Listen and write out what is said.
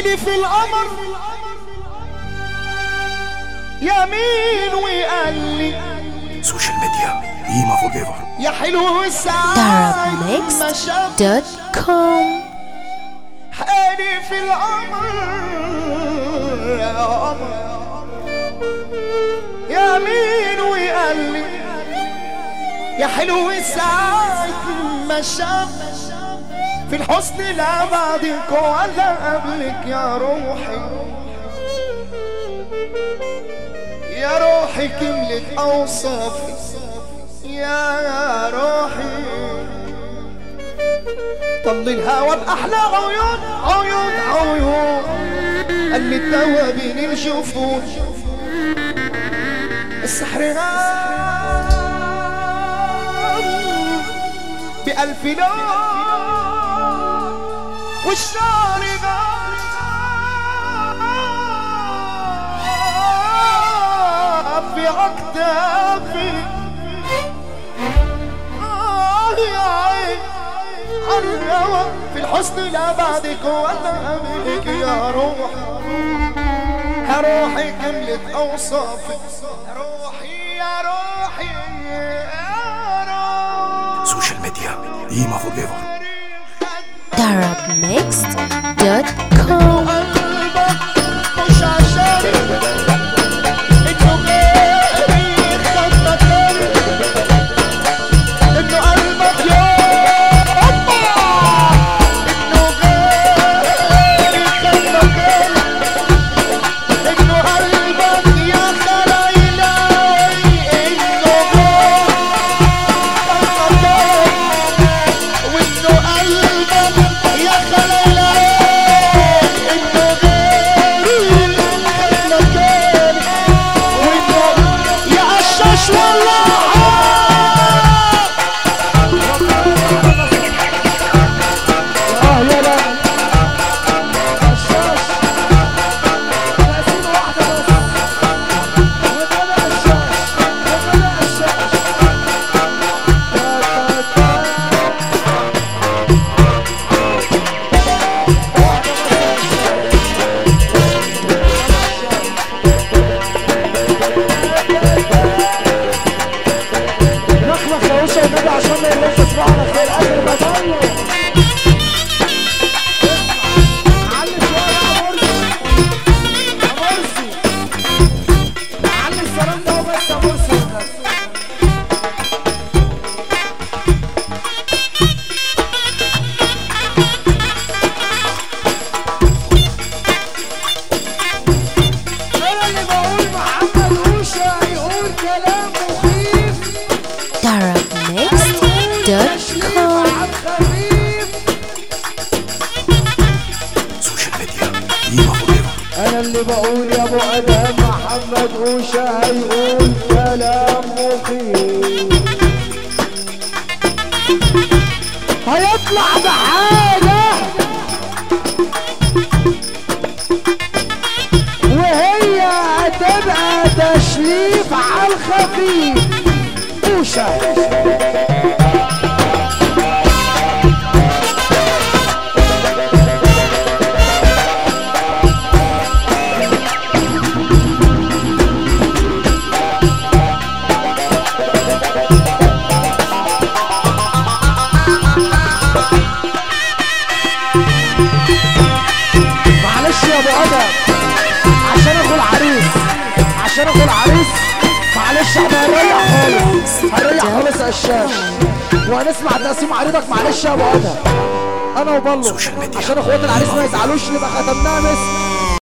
حالي في القمر يمين وقال لي سوشيال ميديا قيمة فور ايفر يا حلو الساعة ما شاف darabmix.com حالي في القمر يا قمر يا مين وقال لي يا حلو ساعة ما شاف في الحسن لا بعدك ولا قبلك يا روحي يا روحي كملت أوصافي يا روحي طل الهوى بأحلى عيون عيون عيون قال لي الدوا بين الجفون السحر غاب بألف لون والشعر غاب في أكتافي آه يا عين الهوى في الحسن لا بعدك ولا قبلك يا روح يا روحي كملت اوصافك يا روحي يا روحي يا روحي سوشيال ميديا قيمة فور ايفر darabmix.com قلبك مش عشاني انه غيري خد مكاني انه قلبك يا أما انه غيري خد مكاني انه قلبك يا خلايلي انه غيري وانه قلبك يا خلايلي انه غيري خد مكاني وانه يا قشاش والله اه يا لا قشاش تقسيمة واحدة بس وده قشاش وده قشاش نخلص يا وشا النبي عشان ما يقولش اسمع على خير اخر ما طلع علي شويه يا مرسي يا مرسي علي السلام ده وبس يا مرسي انا اللي بقول محمد وشا يقول كلام مخيف darabmix.com سوشيال ميديا قيمة فور ايفر انا اللي بقول يا ابو ادم محمد اوشا هيقول كلام مخيف هيطلع بحاجة وهي هتبقى تشريف على الخفيف اوشا معلش يا ابو ادم عشان اخو العريس عشان اخو العريس معلش احنا هنريح خالص هنريح خالص يا قشاش وهنسمع تقسيم عريضك معلش يا ابو ادم انا وبلو سوشيال ميديا. عشان اخوات العريس ما يزعلوش نبقى ختمناها مسك